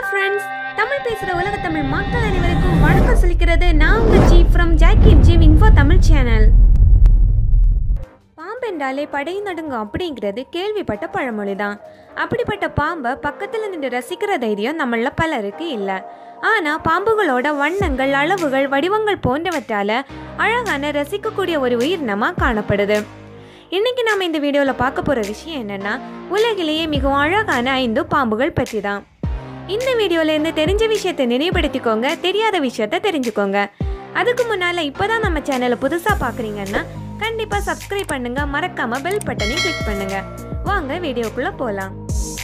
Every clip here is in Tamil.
ஃப்ரெண்ட்ஸ் தமிழ் பேசுகிற உலக தமிழ் மக்கள் அனைவருக்கும் வணக்கம் சொல்லிக்கிறது நான் உங்கள் G from Jackie G info Tamil channel பாம்பென்றாலே படை நடுங்கும் அப்படிங்கிறது கேள்விப்பட்ட பழமொழி தான் அப்படிப்பட்ட பாம்பை பக்கத்தில் நின்று ரசிக்கிற தைரியம் நம்மள பலருக்கு இல்லை ஆனால் பாம்புகளோட வண்ணங்கள் அளவுகள் வடிவங்கள் போன்றவற்றால் அழகான ரசிக்கக்கூடிய ஒரு உயிரினமாக காணப்படுது இன்னைக்கு நாம இந்த வீடியோவில் பார்க்க போகிற விஷயம் என்னன்னா உலகிலேயே மிகவும் அழகான ஐந்து பாம்புகள் பற்றி தான் இந்த வீடியோலேருந்து தெரிஞ்ச விஷயத்தை நினைவுபடுத்திக்கோங்க தெரியாத விஷயத்த தெரிஞ்சுக்கோங்க அதுக்கு முன்னால் இப்போ தான் நம்ம சேனலை புதுசாக பார்க்குறீங்கன்னா கண்டிப்பாக சப்ஸ்கிரைப் பண்ணுங்க மறக்காம பெல் பட்டனையும் கிளிக் பண்ணுங்க வாங்க வீடியோக்குள்ளே போகலாம்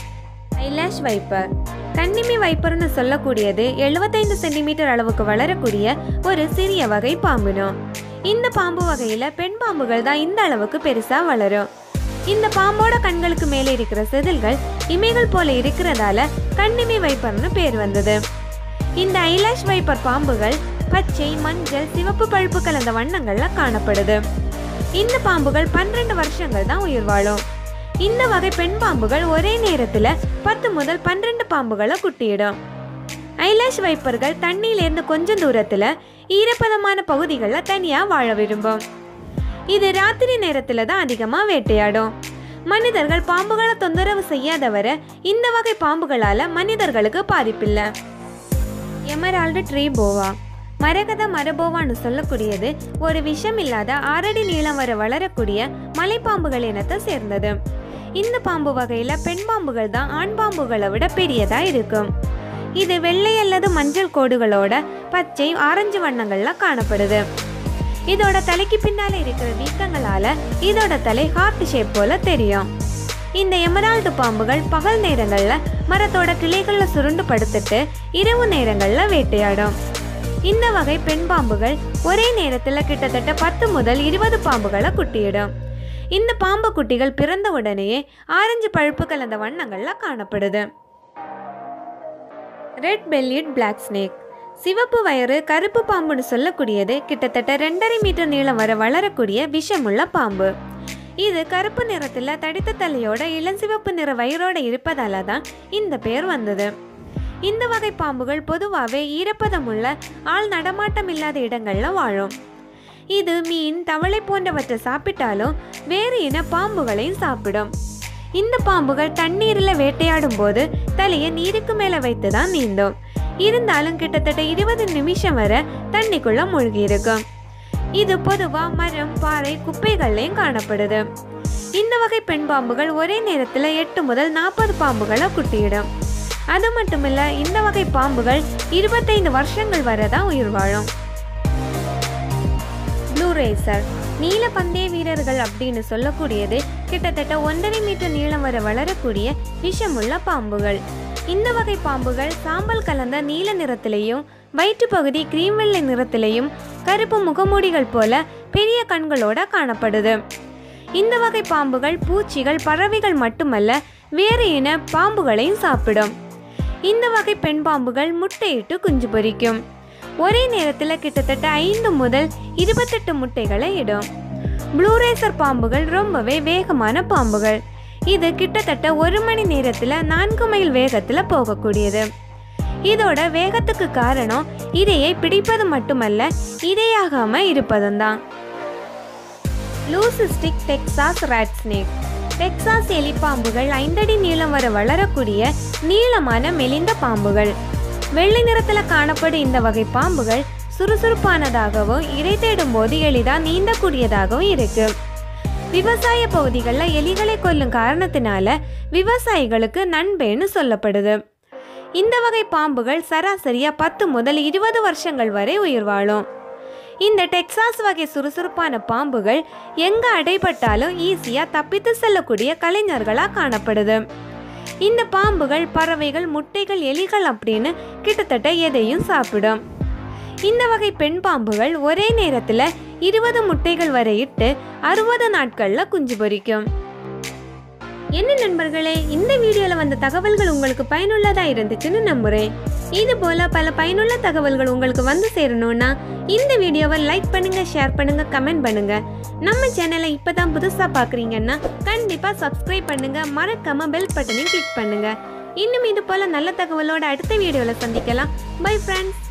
ஐலாஷ் வைப்பர் கன்னிமி வைப்பர்னு சொல்லக்கூடியது 75 சென்டிமீட்டர் அளவுக்கு வளரக்கூடிய ஒரு சிறிய வகை பாம்புனும் இந்த பாம்பு வகையில் பெண் பாம்புகள் தான் இந்த அளவுக்கு பெருசாக வளரும் இந்த பாம்போட கண்களுக்கு மேலே இருக்கிற செதில்கள் இமைகள் போல இருக்கிறதால கண்ணிமி வைப்பர்னு பேர் வந்தது இந்த ஐலாஷ் வைப்பர் பாம்புகள் பச்சை மஞ்சள் சிவப்பு பழுப்பு கலந்த வண்ணங்கள்ல காணப்படுது இந்த பாம்புகள் பன்னிரண்டு வருஷங்கள் தான் உயிர் வாழும் இந்த வகை பெண் பாம்புகள் ஒரே நேரத்துல பத்து முதல் பன்னிரண்டு பாம்புகளை குட்டியிடும் ஐலாஷ் வைப்பர்கள் தண்ணியிலேருந்து கொஞ்சம் தூரத்துல ஈரப்பதமான பகுதிகளில் தனியா வாழ விரும்பும் இது ராத்திரி நேரத்துல தான் அதிகமா வேட்டையாடும் மனிதர்கள் பாம்புகளை தொந்தரவு செய்யாதவரை இந்த வகை பாம்புகளால மனிதர்களுக்கு பாதிப்பில்லை எமரால்டு ட்ரீ போவா மரகத மரபோவான்னு சொல்லக்கூடியது ஒரு விஷம் இல்லாத ஆறடி நீளம் வரை வளரக்கூடிய மலைப்பாம்புகள் இனத்தை சேர்ந்தது இந்த பாம்பு வகையில பெண் பாம்புகள் தான் ஆண் பாம்புகளை விட பெரியதா இருக்கும் இது வெள்ளை அல்லது மஞ்சள் கோடுகளோட பச்சை ஆரஞ்சு வண்ணங்கள்ல காணப்படுது இதோட தலைக்கு பின்னால இருக்கிற வீக்கங்களால இதோட தலை ஹார்ட் ஷேப் போல தெரியும் இந்த எமரால்டு பாம்புகள் பகல் நேரங்கள்ல மரத்தோட கிளைகள்ல சுருண்டு படுத்துட்டு இரவு நேரங்கள்ல வேட்டையாடும் இந்த வகை பெண் பாம்புகள் ஒரே நேரத்துல கிட்டத்தட்ட பத்து முதல் இருபது பாம்புகளை குட்டியிடும் இந்த பாம்பு குட்டிகள் பிறந்த உடனேயே ஆரஞ்சு பழுப்பு கலந்த வண்ணங்கள்ல காணப்படுது ரெட் பெல்லிட் பிளாக் ஸ்னேக் சிவப்பு வயறு கருப்பு பாம்புன்னு சொல்லக்கூடியது கிட்டத்தட்ட ரெண்டரை மீட்டர் நீளம் வரை வளரக்கூடிய விஷமுள்ள பாம்பு இது கருப்பு நிறத்துல தடித்த தலையோட இளஞ்சிவப்பு நிற வயிறோட இருப்பதால தான் இந்த பேர் வந்தது இந்த வகை பாம்புகள் பொதுவாகவே ஈரப்பதமுள்ள ஆள் நடமாட்டம் இல்லாத இடங்கள்ல வாழும் இது மீன் தவளை போன்றவற்றை சாப்பிட்டாலும் வேறு இன பாம்புகளையும் சாப்பிடும் இந்த பாம்புகள் தண்ணீரில் வேட்டையாடும் போது தலையை நீருக்கு மேலே வைத்து தான் நீந்தும் இருந்தாலும் கிட்டத்தட்ட இருபது நிமிஷம் வரை தண்ணிக்குள்ள மூழ்கி இருக்கும் இது பொதுவா மரம் பாறை குப்பைகள்லையும் காணப்படுது இந்த வகை பெண் பாம்புகள் ஒரே நேரத்தில் எட்டு முதல் நாற்பது பாம்புகளை குட்டியிடும் அது மட்டுமில்ல இந்த வகை பாம்புகள் இருபத்தைந்து வருஷங்கள் வரை தான் உயிர் வாழும் ப்ளூ ரேசர் நீல பந்தய வீரர்கள் அப்படின்னு சொல்லக்கூடியது கிட்டத்தட்ட ஒன்றரை மீட்டர் நீளம் வரை வளரக்கூடிய விஷமுள்ள பாம்புகள் இந்த வகை பாம்புகள் சாம்பல் கலந்த நீல நிறத்திலையும் வயிற்றுப்பகுதி கிரீம் வெள்ளை நிறத்திலையும் கருப்பு முகமூடிகள் போல பெரிய கண்களோட காணப்படுது இந்த வகை பாம்புகள் பூச்சிகள் பறவைகள் மட்டுமல்ல வேறு இன பாம்புகளையும் சாப்பிடும் இந்த வகை பெண் பாம்புகள் முட்டையிட்டு குஞ்சு பொரிக்கும் ஒரே நேரத்தில் கிட்டத்தட்ட ஐந்து முதல் இருபத்தெட்டு முட்டைகளை இடும் ப்ளூ ரேசர் பாம்புகள் ரொம்பவே வேகமான பாம்புகள் இது கிட்டத்தட்ட ஒரு மணி நேரத்தில் நான்கு மைல் வேகத்தில் போகக்கூடியது இதோட வேகத்துக்கு காரணம் இரையை பிடிப்பது மட்டுமல்ல இரையாகாம இருப்பதும் தான் leucistic Texas rat snake Texas எலிப்பாம்புகள் ஐந்தடி நீளம் வரை வளரக்கூடிய நீளமான மெலிந்த பாம்புகள் வெள்ளை நிறத்தில் காணப்படும் இந்த வகை பாம்புகள் சுறுசுறுப்பானதாகவும் இறை தேடும் போது எளிதாக நீந்தக்கூடியதாகவும் இருக்கு விவசாய பகுதிகளில் எலிகளை கொல்லும் காரணத்தினால விவசாயிகளுக்கு நண்பேன்னு சொல்லப்படுது இந்த வகை பாம்புகள் சராசரியா பத்து முதல் இருபது வருஷங்கள் வரை உயிர் வாழும் இந்த டெக்சாஸ் வகை சுறுசுறுப்பான பாம்புகள் எங்க அடைபட்டாலும் ஈஸியா தப்பித்து செல்லக்கூடிய கலைஞர்களா காணப்படுது இந்த பாம்புகள் பறவைகள் முட்டைகள் எலிகள் அப்படின்னு கிட்டத்தட்ட எதையும் சாப்பிடும் இந்த வகை பெண் பாம்புகள் ஒரே நேரத்தில் இருபது முட்டைகள் வரை இட்டு அறுபது நாட்களில் குஞ்சு பொரிக்கும் என்ன நண்பர்களே இந்த வீடியோவில் வந்த தகவல்கள் உங்களுக்கு பயனுள்ளதாக இருந்துச்சுன்னு நம்புகிறேன் இது போல பல பயனுள்ள தகவல்கள் உங்களுக்கு வந்து சேரணும்னா இந்த வீடியோவை லைக் பண்ணுங்க ஷேர் பண்ணுங்க கமெண்ட் பண்ணுங்க நம்ம சேனலை இப்பதான் புதுசா பாக்குறீங்கன்னா கண்டிப்பா சப்ஸ்கிரைப் பண்ணுங்க மறக்காம பெல் பட்டனையும் கிளிக் பண்ணுங்க இன்னும் இது போல நல்ல தகவலோட அடுத்த வீடியோவில் சந்திக்கலாம் பை ஃப்ரெண்ட்ஸ்